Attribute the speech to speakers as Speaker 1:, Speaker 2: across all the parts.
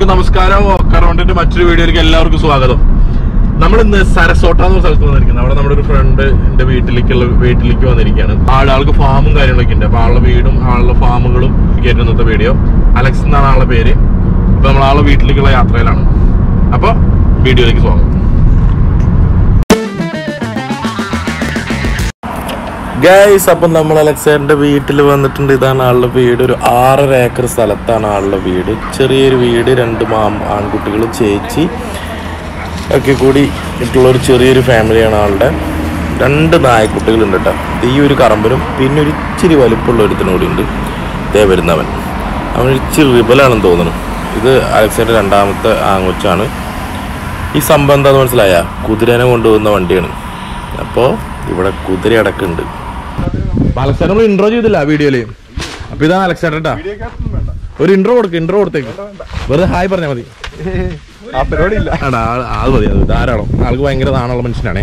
Speaker 1: നമസ്കാരം കറോണ്ടിന്റെ മറ്റൊരു വീഡിയോയിലേക്ക് എല്ലാവർക്കും സ്വാഗതം നമ്മൾ ഇന്ന് സരസോട്ട എന്ന സ്ഥലത്ത് വന്നിരിക്കുന്നത് അവിടെ നമ്മുടെ ഒരു ഫ്രണ്ട് എന്റെ വീട്ടിലേക്കുള്ള വീട്ടിലേക്ക് വന്നിരിക്കുകയാണ് ആളുകൾക്ക് ഫാമും കാര്യങ്ങളൊക്കെ ഉണ്ട് അപ്പൊ ആളുടെ വീടും ആളുടെ ഫാമുകളും കേട്ടു ഇന്നത്തെ വീഡിയോ അലക്സ് എന്നാണ് ആളുടെ പേര് അപ്പൊ നമ്മൾ ആളുടെ വീട്ടിലേക്കുള്ള യാത്രയിലാണ് അപ്പൊ വീഡിയോയിലേക്ക് സ്വാഗതം ഗൈസ് അപ്പം നമ്മൾ അലക്സാറിന്റെ വീട്ടിൽ വന്നിട്ടുണ്ട് ഇതാണ് ആളുടെ വീട് ഒരു ആറര ഏക്കർ സ്ഥലത്താണ് ആളുടെ വീട് ചെറിയൊരു വീട് രണ്ട് മാം ആൺകുട്ടികൾ ചേച്ചി ഒക്കെ കൂടി ഇട്ടുള്ള ഒരു ചെറിയൊരു ഫാമിലിയാണ് ആളുടെ രണ്ട് നായക്കുട്ടികളുണ്ട് കേട്ടോ ഈ ഒരു കറമ്പനും പിന്നെ ഒരു ഇച്ചിരി വലിപ്പമുള്ള ഒരുത്തനും കൂടി ഉണ്ട് ഇതേ വരുന്നവൻ അവൻ ഒരു ഇച്ചിരി റിബലാണെന്ന് തോന്നുന്നു ഇത് അലക്സാറിന്റെ രണ്ടാമത്തെ ആങ്കൊച്ചാണ് ഈ സംഭവം എന്താണെന്ന് മനസ്സിലായ കുതിരനെ കൊണ്ടുപോകുന്ന വണ്ടിയാണ് അപ്പോൾ ഇവിടെ കുതിര അടക്കുന്നുണ്ട് അലക്സാണ്ടർ നമ്മൾ ഇൻട്രോ ചെയ്തില്ല വീഡിയോയില് അപ്പൊ ഇതാ അലക്സാണ്ടർ ഒരു ഇൻട്രോ കൊടുക്ക് ഇൻട്രോ കൊടുത്തേക്ക് വെറുതെ ഹായ് പറഞ്ഞാൽ മതി
Speaker 2: ആ പരിപാടി ഇല്ല
Speaker 1: ആടാ, ആ- അത് മതി അത് ധാരാളം ആൾക്ക് ഭയങ്കര നാണുള്ള മനുഷ്യനാണേ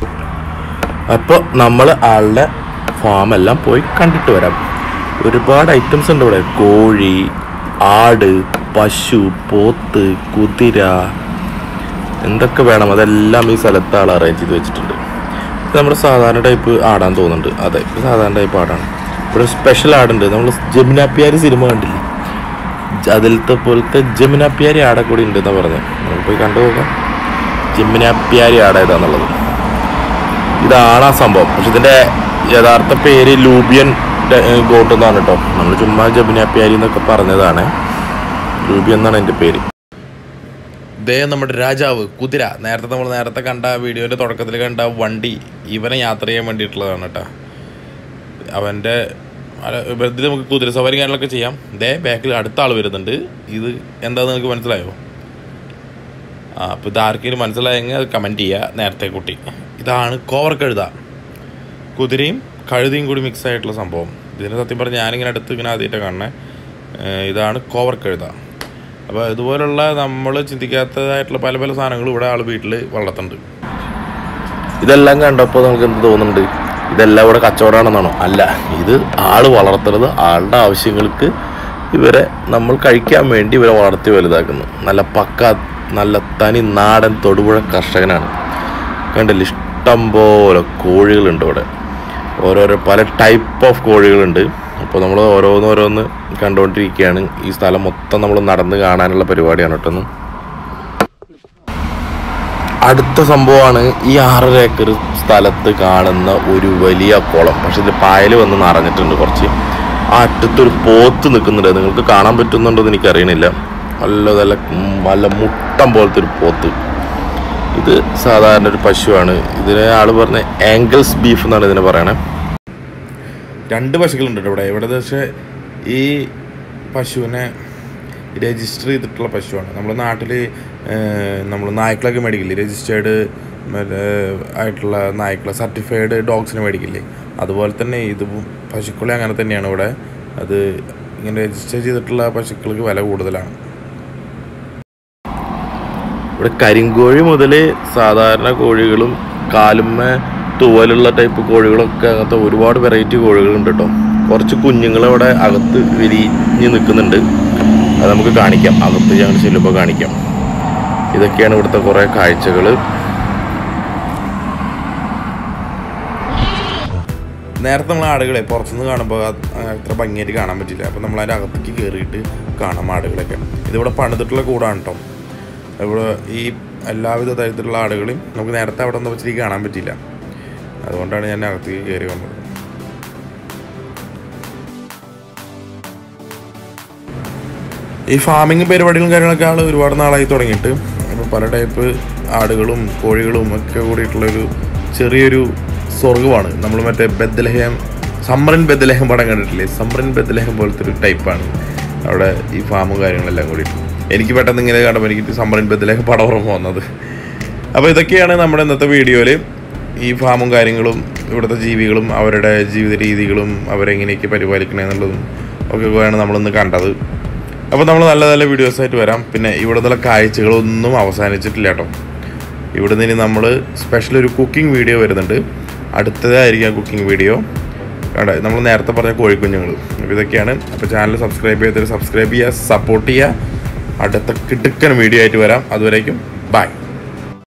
Speaker 1: അപ്പൊ നമ്മൾ ആളുടെ ഫാം എല്ലാം പോയി കണ്ടിട്ട് വരാം ഒരുപാട് ഐറ്റംസ് ഉണ്ട് ഇവിടെ കോഴി ആട് പശു പോത്ത് കുതിര എന്തൊക്കെ വേണം അതെല്ലാം ഈ സ്ഥലത്ത് ആൾ അറേഞ്ച് ചെയ്ത് വെച്ചിട്ടുണ്ട് ഇത് നമ്മുടെ സാധാരണ ടൈപ്പ് ആടാൻ തോന്നുന്നുണ്ട് അതെ ഇത് സാധാരണ ടൈപ്പ് ആടാണ് ഇവിടെ സ്പെഷ്യൽ ആടുണ്ട് നമ്മൾ ജമുനാപ്പിയാരി സിനിമ കണ്ടില്ലേ ജ- അതിലത്തെ പോലത്തെ ജമുനാപ്പിയാരി ആടെ കൂടി ഉണ്ട് എന്നാ പറഞ്ഞത് നമുക്ക് പോയി കണ്ടു നോക്കാം ജമുനാപ്പിയാരി ആട ഏതാന്നുള്ളത് ഇതാണ് ആ സംഭവം പക്ഷെ ഇതിന്റെ യഥാർത്ഥ പേര് ലൂബിയൻ ഗോട്ട് എന്നാണ് കേട്ടോ നമ്മൾ ചുമ്മാ ജമുനാപ്പിയാരി എന്നൊക്കെ പറഞ്ഞതാണ് ലൂബിയൻ എന്നാണ് എൻ്റെ പേര് ദേ നമ്മുടെ രാജാവ് കുതിര നേരത്തെ നമ്മൾ നേരത്തെ കണ്ട വീഡിയോന്റെ തുടക്കത്തിൽ കണ്ട വണ്ടി ഇവനെ യാത്ര ചെയ്യാൻ വേണ്ടിയിട്ടുള്ളതാണ് കേട്ടോ അവൻ്റെ ഇതിൽ നമുക്ക് കുതിര സവാരി കാര്യങ്ങളൊക്കെ ചെയ്യാം ദേ ബാക്കിൽ അടുത്ത ആൾ വരുന്നുണ്ട് ഇത് എന്താന്ന് നിങ്ങൾക്ക് മനസ്സിലായോ ആ അപ്പോൾ ഇത് ആർക്കെങ്കിലും മനസ്സിലായെങ്കിൽ അത് കമൻറ്റ് ചെയ്യുക നേരത്തെ കുട്ടി ഇതാണ് കോവർ കഴുത കുതിരയും കഴുതയും കൂടി മിക്സ് ആയിട്ടുള്ള സംഭവം ഇതിന് സത്യം പറഞ്ഞാൽ ഞാനിങ്ങനെ അടുത്ത് ഇങ്ങനെ ആദ്യമായിട്ട് കാണണേ ഏഹ് ഇതാണ് കോവർ കഴുത അപ്പോൾ ഇതുപോലുള്ള നമ്മൾ ചിന്തിക്കാത്തതായിട്ടുള്ള പല പല സാധനങ്ങളും ഇവിടെ ആൾ വീട്ടിൽ വളർത്തുന്നുണ്ട് ഇതെല്ലാം കണ്ടപ്പോൾ നമുക്ക് എന്ത് തോന്നുന്നുണ്ട് ഇതെല്ലാം ഇവിടെ കച്ചവടമാണെന്നാണോ അല്ല ഇത് ആള് വളർത്തുന്നത് ആളുടെ ആവശ്യങ്ങൾക്ക് ഇവരെ നമ്മൾ കഴിക്കാൻ വേണ്ടി ഇവരെ വളർത്തി വലുതാക്കുന്നു നല്ല പക്ക നല്ല തനി നാടൻ തൊടുപുഴ കർഷകനാണ് കണ്ടില്ല ഇഷ്ടം പോലെ കോഴികളുണ്ട് ഇവിടെ ഓരോരോ പല ടൈപ്പ് ഓഫ് കോഴികളുണ്ട് അപ്പോൾ നമ്മൾ ഓരോന്നോരോന്ന് കണ്ടുകൊണ്ടിരിക്കുകയാണ് ഈ സ്ഥലം മൊത്തം നമ്മൾ നടന്ന് കാണാനുള്ള പരിപാടിയാണ് കേട്ടോ ഒന്ന്. അടുത്ത സംഭവമാണ് ഈ ആറര ഏക്കർ സ്ഥലത്ത് കാണുന്ന ഒരു വലിയ കുളം പക്ഷെ ഇത് പായൽ വന്ന് നിറഞ്ഞിട്ടുണ്ട് കുറച്ച് ആ അറ്റത്തൊരു പോത്ത് നിൽക്കുന്നുണ്ട് നിങ്ങൾക്ക് കാണാൻ പറ്റുന്നുണ്ടോ എന്ന് എനിക്കറിയണില്ല നല്ല നല്ല ഉം, നല്ല മുട്ടം പോലത്തെ ഒരു പോത്ത് ഇത് സാധാരണ ഒരു പശുവാണ് ഇതിന് ആള് പറഞ്ഞ ആംഗിൾസ് ബീഫ് എന്നാണ് ഇതിനെ പറയണേ രണ്ട് പശുക്കളുണ്ട് ഇവിടെ ഇവിടെ പക്ഷേ ഈ പശുവിനെ രജിസ്റ്റർ ചെയ്തിട്ടുള്ള പശുവാണ് നമ്മുടെ നാട്ടിൽ നമ്മൾ നായ്ക്കളൊക്കെ മേടിക്കില്ലേ രജിസ്റ്റേർഡ് മറ്റേ ആയിട്ടുള്ള നായ്ക്കളെ സർട്ടിഫൈഡ് ഡോഗ്സിനെ മേടിക്കില്ലേ അതുപോലെ തന്നെ ഇത് പശുക്കളെ അങ്ങനെ തന്നെയാണ് ഇവിടെ അത് ഇങ്ങനെ രജിസ്റ്റർ ചെയ്തിട്ടുള്ള പശുക്കൾക്ക് വില കൂടുതലാണ് ഇവിടെ കരിങ്കോഴി മുതൽ സാധാരണ കോഴികളും കാലുമ്മ തൂവലുള്ള ടൈപ്പ് കോഴികളൊക്കെ അങ്ങനത്തെ ഒരുപാട് വെറൈറ്റി കോഴികളുണ്ട് കേട്ടോ കുറച്ച് കുഞ്ഞുങ്ങൾ ഇവിടെ അകത്ത് വിരിഞ്ഞ് നിൽക്കുന്നുണ്ട് അത് നമുക്ക് കാണിക്കാം അകത്ത് ഞങ്ങൾ ചെല്ലുമ്പോൾ കാണിക്കാം ഇതൊക്കെയാണ് ഇവിടുത്തെ കുറേ കാഴ്ചകൾ നേരത്തെ നമ്മൾ ആടുകളെ പുറത്തുനിന്ന് കാണുമ്പോൾ അത് അത്ര ഭംഗിയായിട്ട് കാണാൻ പറ്റില്ല അപ്പോൾ നമ്മൾ അതിൻ്റെ അകത്തേക്ക് കയറിയിട്ട് കാണാം ആടുകളൊക്കെ ഇതിവിടെ പണിതിട്ടുള്ള കൂടാണ് കേട്ടോ ഇവിടെ ഈ എല്ലാവിധ തരത്തിലുള്ള ആടുകളെയും നമുക്ക് നേരത്തെ അവിടെ നിന്ന് വെച്ചിട്ട് കാണാൻ പറ്റില്ല അതുകൊണ്ടാണ് ഞാൻ അകത്തേക്ക് കയറി വന്നത് ഈ ഫാമിങ് പരിപാടികളും കാര്യങ്ങളൊക്കെ ആൾ ഒരുപാട് നാളായി തുടങ്ങിയിട്ട് അപ്പോൾ പല ടൈപ്പ് ആടുകളും കോഴികളും ഒക്കെ കൂടിയിട്ടുള്ളൊരു ചെറിയൊരു സ്വർഗമാണ് നമ്മൾ മറ്റേ ബദ്ലഹേം സമ്രൻ ബദ്ലഹേം പടം കണ്ടിട്ടില്ലേ സമ്രൻ ബദ്ലഹേം പോലത്തെ ഒരു ടൈപ്പാണ് അവിടെ ഈ ഫാമും കാര്യങ്ങളെല്ലാം കൂടിയിട്ട് എനിക്ക് പെട്ടെന്ന് ഇങ്ങനെ കണ്ടപ്പോൾ എനിക്ക് സമ്രൻ ബദ്ലഹേം പടം ഓർമ്മ വന്നത് അപ്പോൾ ഇതൊക്കെയാണ് നമ്മുടെ ഇന്നത്തെ വീഡിയോയിൽ ഈ ഫാമും കാര്യങ്ങളും ഇവിടുത്തെ ജീവികളും അവരുടെ ജീവിത രീതികളും അവരെങ്ങനെയൊക്കെ പരിപാലിക്കണേ എന്നുള്ളതും ഒക്കെ ആണ് നമ്മളിന്ന് കണ്ടത് അപ്പോൾ നമ്മൾ നല്ല നല്ല വീഡിയോസ് ആയിട്ട് വരാം പിന്നെ ഇവിടുത്തെ കാഴ്ചകളൊന്നും അവസാനിച്ചിട്ടില്ല കേട്ടോ ഇവിടുന്ന് ഇനി നമ്മൾ സ്പെഷ്യൽ ഒരു കുക്കിംഗ് വീഡിയോ വരുന്നുണ്ട് അടുത്തതായിരിക്കും കുക്കിംഗ് വീഡിയോ കണ്ട നമ്മൾ നേരത്തെ പറഞ്ഞ കോഴിക്കുഞ്ഞുങ്ങൾ അപ്പോൾ ഇതൊക്കെയാണ് അപ്പോൾ ചാനൽ സബ്സ്ക്രൈബ് ചെയ്തിട്ട് സബ്സ്ക്രൈബ് ചെയ്യുക സപ്പോർട്ട് ചെയ്യുക അടുത്ത കിടുക്കൻ വീഡിയോ ആയിട്ട് വരാം അതുവരേക്കും ബൈ